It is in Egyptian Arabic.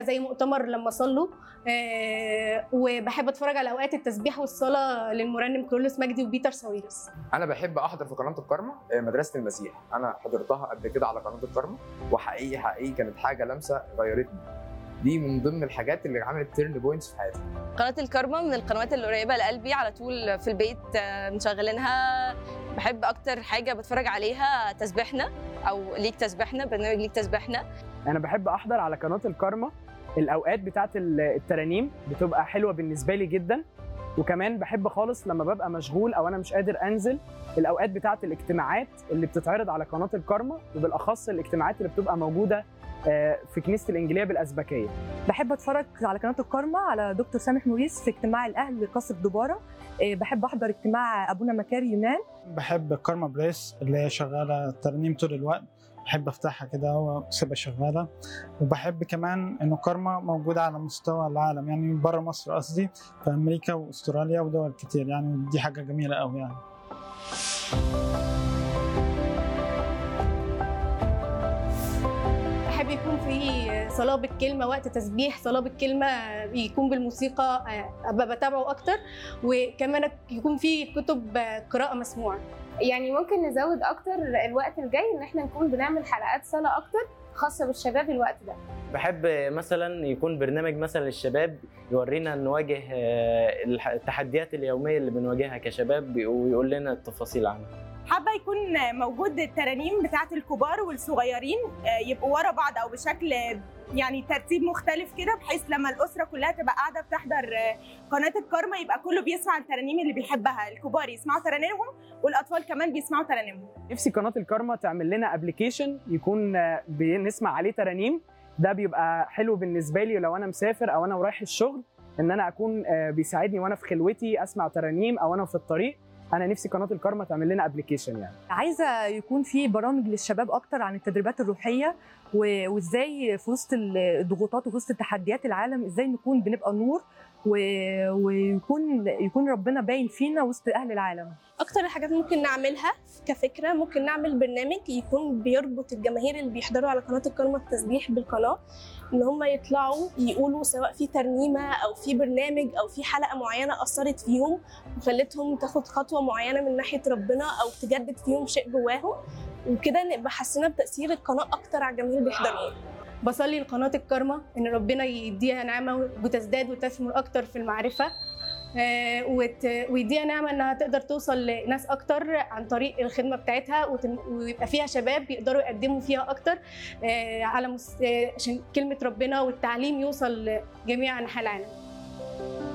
زي مؤتمر لما صلوا آه، وبحب اتفرج على اوقات التسبيح والصلاه للمرنم كرولوس مجدي وبيتر ساويرس انا بحب احضر في قناه الكرمه آه، مدرسه المسيح انا حضرتها قبل كده على قناه الكرمه وحقيقي حقيقي كانت حاجه لمسه غيرتني دي من ضمن الحاجات اللي عملت تيرن بوينتس في حياتي قناة الكارما من القنوات اللي قريبة لقلبي على طول في البيت آه، مشغلينها بحب أكتر حاجة بتفرج عليها تسبيحنا أو ليك تسبيحنا برنامج ليك تسبيحنا انا بحب احضر على قناه الكارما الاوقات بتاعه الترانيم بتبقى حلوه بالنسبه لي جدا وكمان بحب خالص لما ببقى مشغول او انا مش قادر انزل الاوقات بتاعه الاجتماعات اللي بتتعرض على قناه الكارما وبالاخص الاجتماعات اللي بتبقى موجوده آه، في كنيسه الانجيليه بالازبكيه بحب اتفرج على قناه الكارما على دكتور سامح موريس في اجتماع الاهل لقصر دباره إيه، بحب احضر اجتماع ابونا مكاري يونان بحب الكارما بريس اللي هي شغاله ترنيم طول الوقت بحب افتحها كده واسيبها شغاله وبحب كمان انه كارما موجوده على مستوى العالم يعني بره مصر قصدي في امريكا واستراليا ودول كتير يعني دي حاجه جميله قوي يعني بحب يكون في صلاه بالكلمه وقت تسبيح صلاه بالكلمه يكون بالموسيقى آه، ابقى بتابعه اكتر وكمان يكون في كتب آه، قراءه مسموعه يعني ممكن نزود اكتر الوقت الجاي ان احنا نكون بنعمل حلقات صلاه اكتر خاصه بالشباب الوقت ده بحب مثلا يكون برنامج مثلا للشباب يورينا نواجه آه، الح- التحديات اليوميه اللي بنواجهها كشباب ويقول لنا التفاصيل عنها حابه يكون موجود الترانيم بتاعه الكبار والصغيرين آه، يبقوا ورا بعض او بشكل آه، يعني ترتيب مختلف كده بحيث لما الاسره كلها تبقى قاعده بتحضر آه، قناه الكارما يبقى كله بيسمع الترانيم اللي بيحبها الكبار يسمعوا ترانيمهم والاطفال كمان بيسمعوا ترانيمهم نفسي قناه الكارما تعمل لنا ابلكيشن يكون آه، بنسمع عليه ترانيم ده بيبقى حلو بالنسبه لي لو انا مسافر او انا ورايح الشغل ان انا اكون آه، بيساعدني وانا في خلوتي اسمع ترانيم او انا في الطريق انا نفسي قناه الكارما تعمل لنا ابلكيشن يعني عايزه يكون في برامج للشباب اكتر عن التدريبات الروحيه و- وازاي في وسط الضغوطات وفي وسط تحديات العالم ازاي نكون بنبقى نور و- ويكون يكون ربنا باين فينا وسط اهل العالم اكتر الحاجات ممكن نعملها كفكره ممكن نعمل برنامج يكون بيربط الجماهير اللي بيحضروا على قناه الكرمه التسبيح بالقناه ان هم يطلعوا يقولوا سواء في ترنيمه او في برنامج او في حلقه معينه اثرت فيهم وخلتهم تاخد خطوه معينه من ناحيه ربنا او تجدد فيهم شيء جواهم وكده نبقى حسينا بتاثير القناه اكتر على الجماهير اللي بيحضروها بصلي لقناه الكرمه ان ربنا يديها نعمه وتزداد وتثمر اكتر في المعرفه آه، وت- ويديها نعمه انها تقدر توصل لناس اكتر عن طريق الخدمه بتاعتها وتن- ويبقى فيها شباب يقدروا يقدموا فيها اكتر آه، على مس- آه، عشان كلمه ربنا والتعليم يوصل لجميع انحاء العالم